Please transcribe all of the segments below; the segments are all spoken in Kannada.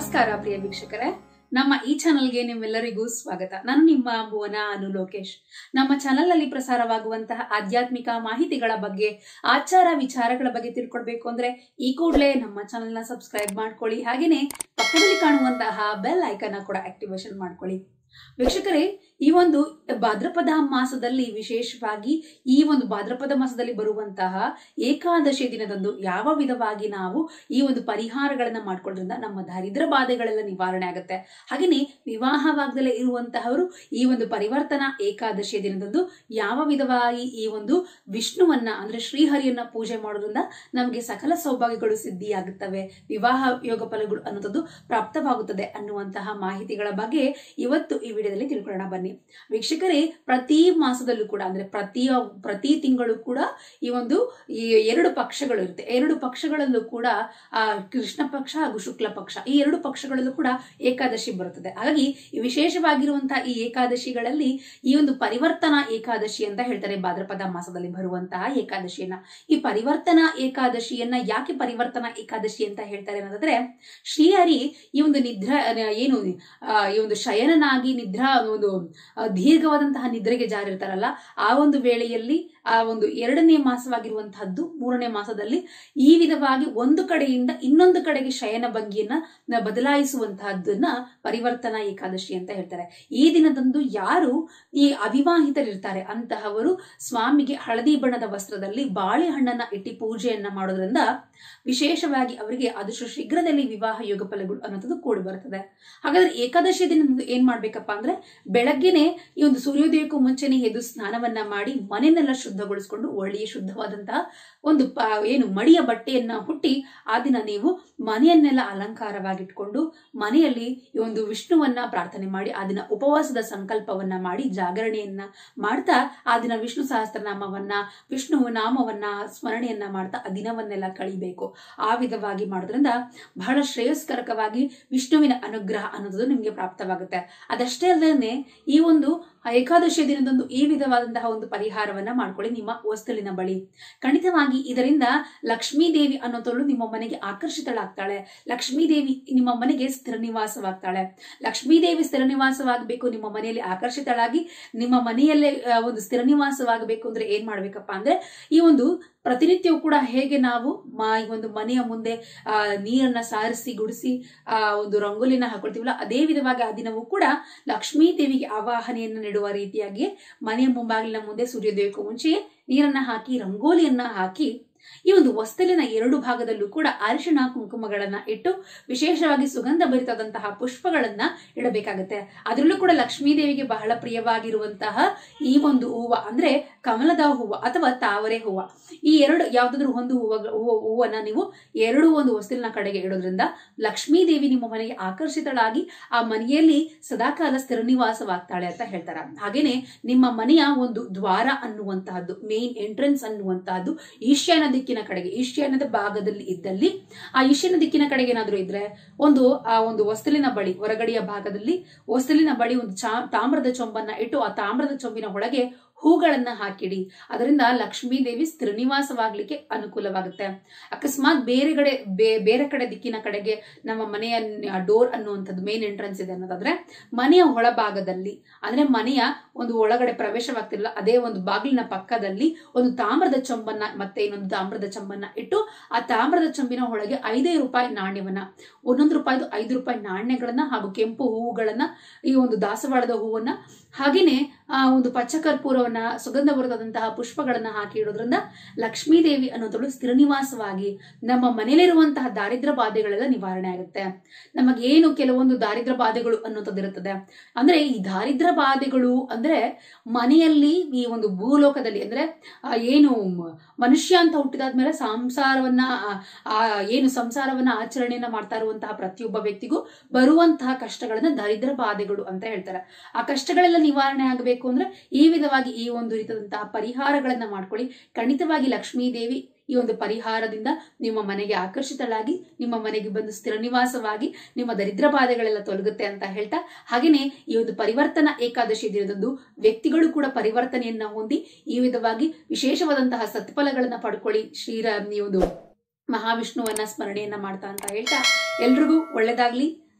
ನಮಸ್ಕಾರ ಪ್ರಿಯ ವೀಕ್ಷಕರೇ ನಮ್ಮ ಈ ಚಾನಲ್ಗೆ ನಿಮ್ಮೆಲ್ಲರಿಗೂ ಸ್ವಾಗತ ನಾನು ನಿಮ್ಮ ಭುವನ ಅನು ಲೋಕೇಶ್ ನಮ್ಮ ಚಾನೆಲ್ ನಲ್ಲಿ ಪ್ರಸಾರವಾಗುವಂತಹ ಆಧ್ಯಾತ್ಮಿಕ ಮಾಹಿತಿಗಳ ಬಗ್ಗೆ ಆಚಾರ ವಿಚಾರಗಳ ಬಗ್ಗೆ ತಿಳ್ಕೊಳ್ಬೇಕು ಅಂದ್ರೆ ಈ ಕೂಡಲೇ ನಮ್ಮ ಚಾನೆಲ್ ನ ಸಬ್ಸ್ಕ್ರೈಬ್ ಮಾಡ್ಕೊಳ್ಳಿ ಹಾಗೇನೆ ಪಕ್ಕದಲ್ಲಿ ಕಾಣುವಂತಹ ಬೆಲ್ ಐಕನ್ ಕೂಡ ಆಕ್ಟಿವೇಶನ್ ಮಾಡ್ಕೊಳ್ಳಿ ವೀಕ್ಷಕರೇ ಈ ಒಂದು ಭಾದ್ರಪದ ಮಾಸದಲ್ಲಿ ವಿಶೇಷವಾಗಿ ಈ ಒಂದು ಭಾದ್ರಪದ ಮಾಸದಲ್ಲಿ ಬರುವಂತಹ ಏಕಾದಶಿ ದಿನದಂದು ಯಾವ ವಿಧವಾಗಿ ನಾವು ಈ ಒಂದು ಪರಿಹಾರಗಳನ್ನ ಮಾಡ್ಕೊಳ್ಳೋದ್ರಿಂದ ನಮ್ಮ ದಾರಿದ್ರ ಬಾಧೆಗಳೆಲ್ಲ ನಿವಾರಣೆ ಆಗುತ್ತೆ ಹಾಗೆಯೇ ವಿವಾಹವಾಗದಲ್ಲೇ ಇರುವಂತಹವರು ಈ ಒಂದು ಪರಿವರ್ತನಾ ಏಕಾದಶಿಯ ದಿನದಂದು ಯಾವ ವಿಧವಾಗಿ ಈ ಒಂದು ವಿಷ್ಣುವನ್ನ ಅಂದ್ರೆ ಶ್ರೀಹರಿಯನ್ನ ಪೂಜೆ ಮಾಡೋದ್ರಿಂದ ನಮಗೆ ಸಕಲ ಸೌಭಾಗ್ಯಗಳು ಸಿದ್ಧಿಯಾಗುತ್ತವೆ ವಿವಾಹ ಯೋಗ ಫಲಗಳು ಅನ್ನೋದು ಪ್ರಾಪ್ತವಾಗುತ್ತದೆ ಅನ್ನುವಂತಹ ಮಾಹಿತಿಗಳ ಬಗ್ಗೆ ಇವತ್ತು ಈ ವಿಡಿಯೋದಲ್ಲಿ ತಿಳ್ಕೊಳ್ಳೋಣ ಬನ್ನಿ ವೀಕ್ಷಕರೇ ಪ್ರತಿ ಮಾಸದಲ್ಲೂ ಕೂಡ ಅಂದ್ರೆ ಪ್ರತಿ ಪ್ರತಿ ತಿಂಗಳು ಕೂಡ ಈ ಒಂದು ಈ ಎರಡು ಪಕ್ಷಗಳು ಇರುತ್ತೆ ಎರಡು ಪಕ್ಷಗಳಲ್ಲೂ ಕೂಡ ಆ ಕೃಷ್ಣ ಪಕ್ಷ ಹಾಗೂ ಶುಕ್ಲ ಪಕ್ಷ ಈ ಎರಡು ಪಕ್ಷಗಳಲ್ಲೂ ಕೂಡ ಏಕಾದಶಿ ಬರುತ್ತದೆ ಹಾಗಾಗಿ ಈ ವಿಶೇಷವಾಗಿರುವಂತಹ ಈ ಏಕಾದಶಿಗಳಲ್ಲಿ ಈ ಒಂದು ಪರಿವರ್ತನಾ ಏಕಾದಶಿ ಅಂತ ಹೇಳ್ತಾರೆ ಭಾದ್ರಪದ ಮಾಸದಲ್ಲಿ ಬರುವಂತಹ ಏಕಾದಶಿಯನ್ನ ಈ ಪರಿವರ್ತನಾ ಏಕಾದಶಿಯನ್ನ ಯಾಕೆ ಪರಿವರ್ತನಾ ಏಕಾದಶಿ ಅಂತ ಹೇಳ್ತಾರೆ ಅನ್ನೋದಾದ್ರೆ ಶ್ರೀಹರಿ ಈ ಒಂದು ನಿದ್ರಾ ಏನು ಆ, ಈ ಒಂದು ಶಯನನಾಗಿ ನಿದ್ರಾ ಒಂದು ಆ, ದೀರ್ಘವಾದಂತಹ ನಿದ್ರೆಗೆ ಜಾರಿರ್ತಾರಲ್ಲ ಆ ಒಂದು ವೇಳೆಯಲ್ಲಿ ಆ ಒಂದು ಎರಡನೇ ಮಾಸವಾಗಿರುವಂತಹದ್ದು ಮೂರನೇ ಮಾಸದಲ್ಲಿ ಈ ವಿಧವಾಗಿ ಒಂದು ಕಡೆಯಿಂದ ಇನ್ನೊಂದು ಕಡೆಗೆ ಶಯನ ಭಂಗಿಯನ್ನ ನ- ಬದಲಾಯಿಸುವಂತಹದ್ದನ್ನ ಪರಿವರ್ತನಾ ಏಕಾದಶಿ ಅಂತ ಹೇಳ್ತಾರೆ ಈ ದಿನದಂದು ಯಾರು ಈ ಅವಿವಾಹಿತರಿರ್ತಾರೆ ಅಂತಹವರು ಸ್ವಾಮಿಗೆ ಹಳದಿ ಬಣ್ಣದ ವಸ್ತ್ರದಲ್ಲಿ ಬಾಳೆಹಣ್ಣನ್ನ ಇಟ್ಟಿ ಪೂಜೆಯನ್ನ ಮಾಡೋದ್ರಿಂದ ವಿಶೇಷವಾಗಿ ಅವರಿಗೆ ಆದಷ್ಟು ಶೀಘ್ರದಲ್ಲಿ ವಿವಾಹ ಯೋಗ ಫಲಗಳು ಅನ್ನೋದು ಕೂಡಿ ಬರುತ್ತದೆ ಹಾಗಾದ್ರೆ ಏಕಾದಶಿ ದಿನದಂದು ಏನ್ ಮಾಡ್ಬೇಕಪ್ಪ ಅಂದ್ರೆ ಬೆಳಗ್ಗೆನೆ ಈ ಒಂದು ಸೂರ್ಯೋದಯಕ್ಕೂ ಮುಂಚೆನೆ ಎದ್ದು ಸ್ನಾನವನ್ನ ಮಾಡಿ ಮನೆಯನ್ನೆಲ್ಲ ಶುದ್ಧಗೊಳಿಸಿಕೊಂಡು ಒಳ್ಳೆಯ ಶುದ್ಧವಾದಂತಹ ಒಂದು ಪ- ಏನು ಮಡಿಯ ಬಟ್ಟೆಯನ್ನ ಹುಟ್ಟಿ ಆ ದಿನ ನೀವು ಮನೆಯನ್ನೆಲ್ಲ ಅಲಂಕಾರವಾಗಿಟ್ಕೊಂಡು ಮನೆಯಲ್ಲಿ ಈ ಒಂದು ವಿಷ್ಣುವನ್ನ ಪ್ರಾರ್ಥನೆ ಮಾಡಿ ಆ ದಿನ ಉಪವಾಸದ ಸಂಕಲ್ಪವನ್ನ ಮಾಡಿ ಜಾಗರಣೆಯನ್ನ ಮಾಡ್ತಾ ಆ ದಿನ ವಿಷ್ಣು ಸಹಸ್ರನಾಮವನ್ನ ವಿಷ್ಣು ನಾಮವನ್ನ ಸ್ಮರಣೆಯನ್ನ ಮಾಡ್ತಾ ಆ ದಿನವನ್ನೆಲ್ಲ ಕಳಿಬೇಕು ಆ ವಿಧವಾಗಿ ಮಾಡೋದ್ರಿಂದ ಬಹಳ ಶ್ರೇಯಸ್ಕರಕವಾಗಿ ವಿಷ್ಣುವಿನ ಅನುಗ್ರಹ ಅನ್ನೋದು ನಿಮಗೆ ಪ್ರಾಪ್ತವಾಗುತ್ತೆ ಅದಷ್ಟೇ ಅಲ್ಲದೆ ಈ ಒಂದು ಏಕಾದಶಿಯ ದಿನದಂದು ಈ ವಿಧವಾದಂತಹ ಒಂದು ಪರಿಹಾರವನ್ನ ಮಾಡ್ಕೊಳ್ಳಿ ನಿಮ್ಮ ವಸ್ತುಲಿನ ಬಳಿ ಖಂಡಿತವಾಗಿ ಇದರಿಂದ ಲಕ್ಷ್ಮೀ ದೇವಿ ಅನ್ನೋತಳು ನಿಮ್ಮ ಮನೆಗೆ ಆಕರ್ಷಿತಳಾಗ್ತಾಳೆ ಲಕ್ಷ್ಮೀ ದೇವಿ ನಿಮ್ಮ ಮನೆಗೆ ಸ್ಥಿರ ನಿವಾಸವಾಗ್ತಾಳೆ ಲಕ್ಷ್ಮೀ ದೇವಿ ಸ್ಥಿರ ನಿವಾಸವಾಗಬೇಕು ನಿಮ್ಮ ಮನೆಯಲ್ಲಿ ಆಕರ್ಷಿತಳಾಗಿ ನಿಮ್ಮ ಮನೆಯಲ್ಲೇ ಆ, ಒಂದು ಸ್ಥಿರ ನಿವಾಸವಾಗಬೇಕು ಅಂದ್ರೆ ಏನ್ ಮಾಡ್ಬೇಕಪ್ಪ ಅಂದ್ರೆ ಈ ಒಂದು ಪ್ರತಿನಿತ್ಯವೂ ಕೂಡ ಹೇಗೆ ನಾವು ಮ- ಈ ಒಂದು ಮನೆಯ ಮುಂದೆ ಆ ನೀರನ್ನ ಸಾರಿಸಿ ಗುಡಿಸಿ ಆ ಒಂದು ರಂಗೋಲಿನ ಹಾಕೊಳ್ತೀವಲ್ಲ ಅದೇ ವಿಧವಾಗಿ ಆ ದಿನವೂ ಕೂಡ ಲಕ್ಷ್ಮೀ ದೇವಿಗೆ ಆವಾಹನೆಯನ್ನು ನೀಡುವ ರೀತಿಯಾಗಿ ಮನೆಯ ಮುಂಬಾಗಿಲಿನ ಮುಂದೆ ಸೂರ್ಯೋದಯಕ್ಕೂ ಮುಂಚೆಯೇ ನೀರನ್ನ ಹಾಕಿ ರಂಗೋಲಿಯನ್ನ ಹಾಕಿ ಈ ಒಂದು ಹೊಸ್ತಲಿನ ಎರಡು ಭಾಗದಲ್ಲೂ ಕೂಡ ಅರಿಶಿಣ ಕುಂಕುಮಗಳನ್ನ ಇಟ್ಟು ವಿಶೇಷವಾಗಿ ಸುಗಂಧ ಭರಿತದಂತಹ ಪುಷ್ಪಗಳನ್ನ ಇಡಬೇಕಾಗತ್ತೆ ಅದರಲ್ಲೂ ಕೂಡ ಲಕ್ಷ್ಮೀ ದೇವಿಗೆ ಬಹಳ ಪ್ರಿಯವಾಗಿರುವಂತಹ ಈ ಒಂದು ಹೂವ ಅಂದ್ರೆ ಕಮಲದ ಹೂವ ಅಥವಾ ತಾವರೆ ಹೂವ ಈ ಎರಡು ಯಾವ್ದಾದ್ರು ಒಂದು ಹೂವ ಹೂವ- ಹೂವನ್ನ ನೀವು ಎರಡು ಒಂದು ಹೊಸ್ತಿಲಿನ ಕಡೆಗೆ ಇಡೋದ್ರಿಂದ ಲಕ್ಷ್ಮೀ ದೇವಿ ನಿಮ್ಮ ಮನೆಗೆ ಆಕರ್ಷಿತಳಾಗಿ ಆ ಮನೆಯಲ್ಲಿ ಸದಾಕಾಲ ಸ್ಥಿರ ನಿವಾಸವಾಗ್ತಾಳೆ ಅಂತ ಹೇಳ್ತಾರೆ ಹಾಗೇನೆ ನಿಮ್ಮ ಮನೆಯ ಒಂದು ದ್ವಾರ ಅನ್ನುವಂತಹದ್ದು ಮೇನ್ ಎಂಟ್ರೆನ್ಸ್ ಅನ್ನುವಂತಹದ್ದು ಈಶಾನ್ಯ ದಿಕ್ಕಿನ ಕಡೆಗೆ ಈಶಾನ್ಯದ ಭಾಗದಲ್ಲಿ ಇದ್ದಲ್ಲಿ ಆ ಈಶಾನ್ಯ ದಿಕ್ಕಿನ ಕಡೆಗೆ ಏನಾದ್ರೂ ಇದ್ರೆ ಒಂದು ಆ ಒಂದು ಹೊಸ್ತಲಿನ ಬಳಿ ಹೊರಗಡೆಯ ಭಾಗದಲ್ಲಿ ಹೊಸ್ತಲಿನ ಬಳಿ ಒಂದು ಚಾ ತಾಮ್ರದ ಚೊಂಬನ್ನ ಇಟ್ಟು ಆ ತಾಮ್ರದ ಚೊಂಬಿನ ಒಳಗೆ ಹೂಗಳನ್ನ ಹಾಕಿಡಿ ಅದರಿಂದ ಲಕ್ಷ್ಮೀ ದೇವಿ ಸ್ಥಿರ ನಿವಾಸವಾಗ್ಲಿಕ್ಕೆ ಅನುಕೂಲವಾಗುತ್ತೆ ಅಕಸ್ಮಾತ್ ಬೇರೆ ಕಡೆ ಬೇ- ಬೇರೆ ಕಡೆ ದಿಕ್ಕಿನ ಕಡೆಗೆ ನಮ್ಮ ಮನೆಯ ಡೋರ್ ಅನ್ನುವಂಥದ್ದು ಮೇನ್ ಎಂಟ್ರೆನ್ಸ್ ಇದೆ ಅನ್ನೋದಾದ್ರೆ ಮನೆಯ ಒಳಭಾಗದಲ್ಲಿ ಅಂದ್ರೆ ಮನೆಯ ಒಂದು ಒಳಗಡೆ ಪ್ರವೇಶವಾಗ್ತಿರಲ್ಲ ಅದೇ ಒಂದು ಬಾಗಿಲಿನ ಪಕ್ಕದಲ್ಲಿ ಒಂದು ತಾಮ್ರದ ಚೊಂಬನ್ನ ಮತ್ತೆ ಇನ್ನೊಂದು ತಾಮ್ರದ ಚೊಂಬನ್ನ ಇಟ್ಟು ಆ ತಾಮ್ರದ ಚೊಂಬಿನ ಒಳಗೆ ಐದೈದು ರೂಪಾಯಿ ನಾಣ್ಯವನ್ನ ಒಂದೊಂದು ರೂಪಾಯಿದು ಐದು ರೂಪಾಯಿ ನಾಣ್ಯಗಳನ್ನ ಹಾಗೂ ಕೆಂಪು ಹೂವುಗಳನ್ನ ಈ ಒಂದು ದಾಸವಾಳದ ಹೂವನ್ನ ಹಾಗೇನೆ ಆ ಒಂದು ಪಚ್ಚ ಕರ್ಪೂರವನ್ನ ಸುಗಂಧಭರಿತದಂತಹ ಪುಷ್ಪಗಳನ್ನ ಹಾಕಿ ಇಡೋದ್ರಿಂದ ಲಕ್ಷ್ಮೀ ದೇವಿ ಅನ್ನೋದಳು ಸ್ಥಿರ ನಿವಾಸವಾಗಿ ನಮ್ಮ ಮನೆಯಲ್ಲಿರುವಂತಹ ದಾರಿದ್ರ ಬಾಧೆಗಳೆಲ್ಲ ನಿವಾರಣೆ ಆಗುತ್ತೆ ನಮಗೇನು ಕೆಲವೊಂದು ದಾರಿದ್ರ ಬಾಧೆಗಳು ಅನ್ನೋಂಥದ್ದು ಇರುತ್ತದೆ ಅಂದ್ರೆ ಈ ದಾರಿದ್ರ ಬಾಧೆಗಳು ಅಂದ್ರೆ ಮನೆಯಲ್ಲಿ ಈ ಒಂದು ಭೂಲೋಕದಲ್ಲಿ ಅಂದ್ರೆ ಆ, ಏನು ಮ- ಮನುಷ್ಯ ಅಂತ ಹುಟ್ಟಿದಾದ್ಮೇಲೆ ಸಂಸಾರವನ್ನ ಆ, ಆ ಏನು ಸಂಸಾರವನ್ನ ಆಚರಣೆಯನ್ನ ಮಾಡ್ತಾ ಇರುವಂತಹ ಪ್ರತಿಯೊಬ್ಬ ವ್ಯಕ್ತಿಗೂ ಬರುವಂತಹ ಕಷ್ಟಗಳನ್ನ ದರಿದ್ರ ಬಾಧೆಗಳು ಅಂತ ಹೇಳ್ತಾರೆ ಆ ಕಷ್ಟಗಳೆಲ್ಲ ನಿವಾರಣೆ ಆಗಬೇಕು ಅಂದ್ರೆ ಈ ವಿಧವಾಗಿ ಈ ಒಂದು ರೀತಿಯಾದಂತಹ ಪರಿಹಾರಗಳನ್ನ ಮಾಡ್ಕೊಳ್ಳಿ ಖಂಡಿತವಾಗಿ ಲಕ್ಷ್ಮೀ ದೇವಿ ಈ ಒಂದು ಪರಿಹಾರದಿಂದ ನಿಮ್ಮ ಮನೆಗೆ ಆಕರ್ಷಿತಳಾಗಿ ನಿಮ್ಮ ಮನೆಗೆ ಬಂದು ಸ್ಥಿರ ನಿವಾಸವಾಗಿ ನಿಮ್ಮ ದರಿದ್ರ ಬಾಧೆಗಳೆಲ್ಲ ತೊಲಗುತ್ತೆ ಅಂತ ಹೇಳ್ತಾ ಹಾಗೇನೆ ಈ ಒಂದು ಪರಿವರ್ತನಾ ಏಕಾದಶಿ ದಿನದಂದು ವ್ಯಕ್ತಿಗಳು ಕೂಡ ಪರಿವರ್ತನೆಯನ್ನ ಹೊಂದಿ ಈ ವಿಧವಾಗಿ ವಿಶೇಷವಾದಂತಹ ಸತ್ಫಲಗಳನ್ನ ಪಡ್ಕೊಳ್ಳಿ ಶ್ರೀರಾಮ್ ಈ ಒಂದು ಮಹಾವಿಷ್ಣುವನ್ನ ಸ್ಮರಣೆಯನ್ನ ಮಾಡ್ತಾ ಅಂತ ಹೇಳ್ತಾ ಎಲ್ರಿಗೂ ಒಳ್ಳೇದಾಗ್ಲಿ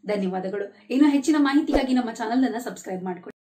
ಧನ್ಯವಾದಗಳು ಇನ್ನು ಹೆಚ್ಚಿನ ಮಾಹಿತಿಗಾಗಿ ನಮ್ಮ ಚಾನಲ್ ಅನ್ನ ಸಬ್ಸ್ಕ್ರೈಬ್ ಮಾಡಿಕೊಳ್ಳಿ